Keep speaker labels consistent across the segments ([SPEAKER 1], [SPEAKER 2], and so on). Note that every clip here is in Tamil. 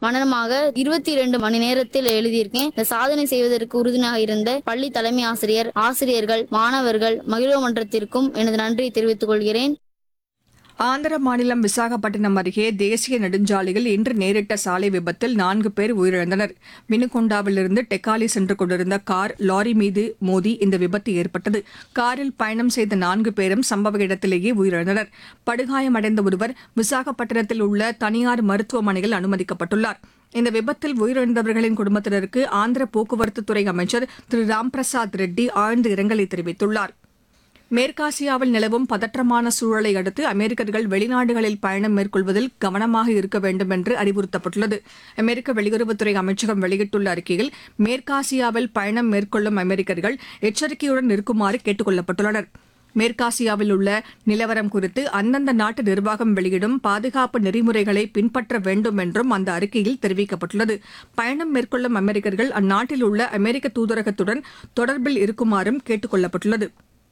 [SPEAKER 1] மனனமாக இருபத்தி இரண்டு மணி நேரத்தில் எழுதியிருக்கேன் இந்த சாதனை செய்வதற்கு உறுதுணையாக இருந்த பள்ளி தலைமை ஆசிரியர் ஆசிரியர்கள் மாணவர்கள் மகிழ்வு மன்றத்திற்கும் எனது நன்றியை தெரிவித்துக் கொள்கிறேன்
[SPEAKER 2] ஆந்திர மாநிலம் விசாகப்பட்டினம் அருகே தேசிய நெடுஞ்சாலையில் இன்று நேரிட்ட சாலை விபத்தில் நான்கு பேர் உயிரிழந்தனர் வினுகொண்டாவிலிருந்து டெக்காலி சென்று கொண்டிருந்த கார் லாரி மீது மோதி இந்த விபத்து ஏற்பட்டது காரில் பயணம் செய்த நான்கு பேரும் சம்பவ இடத்திலேயே உயிரிழந்தனர் படுகாயமடைந்த ஒருவர் விசாகப்பட்டினத்தில் உள்ள தனியார் மருத்துவமனையில் அனுமதிக்கப்பட்டுள்ளார் இந்த விபத்தில் உயிரிழந்தவர்களின் குடும்பத்தினருக்கு ஆந்திர போக்குவரத்து துறை அமைச்சர் திரு ராம்பிரசாத் ரெட்டி ஆழ்ந்த இரங்கலை தெரிவித்துள்ளார் மேற்காசியாவில் நிலவும் பதற்றமான சூழலை அடுத்து அமெரிக்கர்கள் வெளிநாடுகளில் பயணம் மேற்கொள்வதில் கவனமாக இருக்க வேண்டும் என்று அறிவுறுத்தப்பட்டுள்ளது அமெரிக்க வெளியுறவுத்துறை அமைச்சகம் வெளியிட்டுள்ள அறிக்கையில் மேற்காசியாவில் பயணம் மேற்கொள்ளும் அமெரிக்கர்கள் எச்சரிக்கையுடன் இருக்குமாறு கேட்டுக் கொள்ளப்பட்டுள்ளனர் மேற்காசியாவில் உள்ள நிலவரம் குறித்து அந்தந்த நாட்டு நிர்வாகம் வெளியிடும் பாதுகாப்பு நெறிமுறைகளை பின்பற்ற வேண்டும் என்றும் அந்த அறிக்கையில் தெரிவிக்கப்பட்டுள்ளது பயணம் மேற்கொள்ளும் அமெரிக்கர்கள் அந்நாட்டில் உள்ள அமெரிக்க தூதரகத்துடன் தொடர்பில் இருக்குமாறும் கேட்டுக் கொள்ளப்பட்டுள்ளது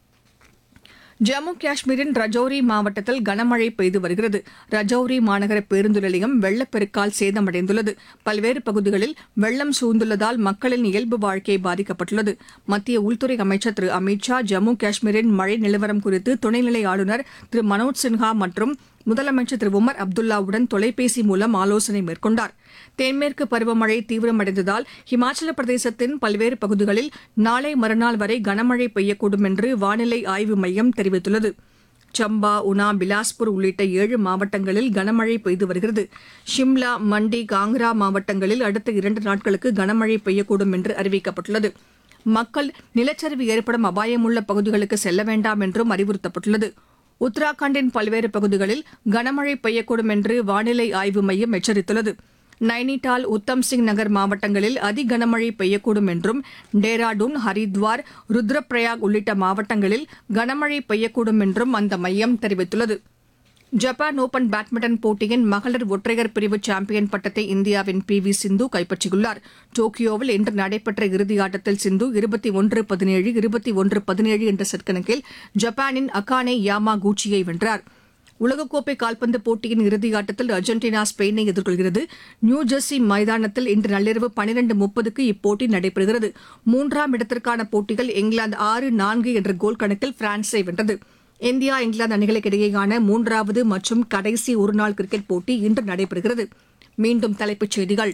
[SPEAKER 2] ஜம்மு காஷ்மீரின் ரஜௌரி மாவட்டத்தில் கனமழை பெய்து வருகிறது ரஜௌரி மாநகர பேருந்து நிலையம் வெள்ளப்பெருக்கால் சேதமடைந்துள்ளது பல்வேறு பகுதிகளில் வெள்ளம் சூழ்ந்துள்ளதால் மக்களின் இயல்பு வாழ்க்கை பாதிக்கப்பட்டுள்ளது மத்திய உள்துறை அமைச்சர் திரு அமித் ஷா ஜம்மு காஷ்மீரின் மழை நிலவரம் குறித்து துணைநிலை ஆளுநர் திரு மனோஜ் சின்ஹா மற்றும் முதலமைச்சர் திரு உமர் அப்துல்லாவுடன் தொலைபேசி மூலம் ஆலோசனை மேற்கொண்டார் தென்மேற்கு பருவமழை தீவிரமடைந்ததால் ஹிமாச்சல பிரதேசத்தின் பல்வேறு பகுதிகளில் நாளை மறுநாள் வரை கனமழை பெய்யக்கூடும் என்று வானிலை ஆய்வு மையம் தெரிவித்துள்ளது சம்பா உனா பிலாஸ்பூர் உள்ளிட்ட ஏழு மாவட்டங்களில் கனமழை பெய்து வருகிறது ஷிம்லா மண்டி காங்ரா மாவட்டங்களில் அடுத்த இரண்டு நாட்களுக்கு கனமழை பெய்யக்கூடும் என்று அறிவிக்கப்பட்டுள்ளது மக்கள் நிலச்சரிவு ஏற்படும் அபாயமுள்ள பகுதிகளுக்கு செல்ல வேண்டாம் என்றும் அறிவுறுத்தப்பட்டுள்ளது உத்தராகண்டின் பல்வேறு பகுதிகளில் கனமழை பெய்யக்கூடும் என்று வானிலை ஆய்வு மையம் எச்சரித்துள்ளது நைனிடால் உத்தம் சிங் நகர் மாவட்டங்களில் அதி கனமழை பெய்யக்கூடும் என்றும் டேராடூன் ஹரித்வார் ருத்ரப்பிரயாக் உள்ளிட்ட மாவட்டங்களில் கனமழை பெய்யக்கூடும் என்றும் அந்த மையம் தெரிவித்துள்ளது ஜப்பான் ஓபன் பேட்மிண்டன் போட்டியின் மகளிர் ஒற்றையர் பிரிவு சாம்பியன் பட்டத்தை இந்தியாவின் பி வி சிந்து கைப்பற்றியுள்ளார் டோக்கியோவில் இன்று நடைபெற்ற இறுதியாட்டத்தில் சிந்து இருபத்தி ஒன்று பதினேழு இருபத்தி ஒன்று பதினேழு என்ற செட் கணக்கில் ஜப்பானின் அகானே யாமா கூச்சியை வென்றார் உலகக்கோப்பை கால்பந்து போட்டியின் இறுதியாட்டத்தில் அர்ஜென்டினா ஸ்பெயினை எதிர்கொள்கிறது நியூ ஜெர்சி மைதானத்தில் இன்று நள்ளிரவு பனிரெண்டு முப்பதுக்கு இப்போட்டி நடைபெறுகிறது மூன்றாம் இடத்திற்கான போட்டியில் இங்கிலாந்து ஆறு நான்கு என்ற கோல் கணக்கில் பிரான்ஸை வென்றது இந்தியா இங்கிலாந்து அணிகளுக்கு இடையேயான மூன்றாவது மற்றும் கடைசி ஒருநாள் கிரிக்கெட் போட்டி இன்று நடைபெறுகிறது மீண்டும் தலைப்புச் செய்திகள்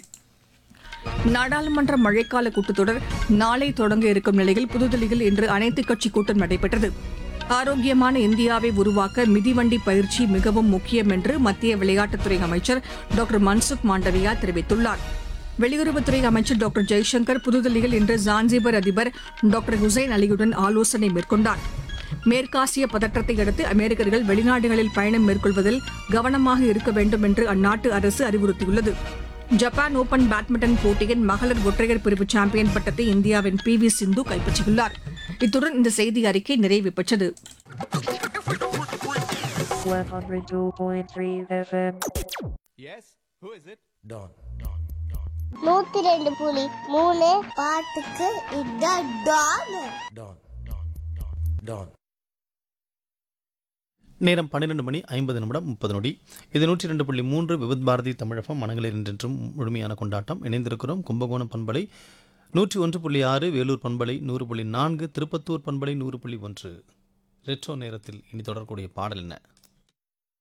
[SPEAKER 2] நாடாளுமன்ற மழைக்கால கூட்டத்தொடர் நாளை தொடங்க இருக்கும் நிலையில் புதுதில்லியில் இன்று அனைத்துக் கட்சி கூட்டம் நடைபெற்றது ஆரோக்கியமான இந்தியாவை உருவாக்க மிதிவண்டி பயிற்சி மிகவும் முக்கியம் என்று மத்திய விளையாட்டுத்துறை அமைச்சர் டாக்டர் மன்சுக் மாண்டவியா தெரிவித்துள்ளார் வெளியுறவுத்துறை அமைச்சர் டாக்டர் ஜெய்சங்கர் புதுதில்லியில் இன்று ஜான்சிபர் அதிபர் டாக்டர் ஹுசைன் அலியுடன் ஆலோசனை மேற்கொண்டார் மேற்காசிய பதற்றத்தை அடுத்து அமெரிக்கர்கள் வெளிநாடுகளில் பயணம் மேற்கொள்வதில் கவனமாக இருக்க வேண்டும் என்று அந்நாட்டு அரசு அறிவுறுத்தியுள்ளது ஜப்பான் ஓபன் பேட்மிண்டன் போட்டியின் மகளிர் ஒற்றையர் பிரிவு சாம்பியன் பட்டத்தை இந்தியாவின் பி வி சிந்து கைப்பற்றியுள்ளார் இத்துடன் இந்த செய்தி அறிக்கை நிறைவு பெற்றது
[SPEAKER 3] 102.3 FM.
[SPEAKER 4] Yes? Who is it?
[SPEAKER 5] Don.
[SPEAKER 6] நூத்தி ரெண்டு புலி மூணு பாட்டுக்கு இதான் டான்
[SPEAKER 5] Don. Don.
[SPEAKER 7] நேரம் பன்னிரெண்டு மணி ஐம்பது நிமிடம் முப்பது நொடி இது நூற்றி ரெண்டு புள்ளி மூன்று விபத் பாரதி தமிழகம் மனங்களில் என்றென்றும் முழுமையான கொண்டாட்டம் இணைந்திருக்கிறோம் கும்பகோணம் பண்பலை நூற்றி ஒன்று புள்ளி ஆறு வேலூர் பண்பலை நூறு புள்ளி நான்கு திருப்பத்தூர் பண்பலை நூறு புள்ளி ஒன்று ரெட்ரோ நேரத்தில் இனி தொடரக்கூடிய பாடல் என்ன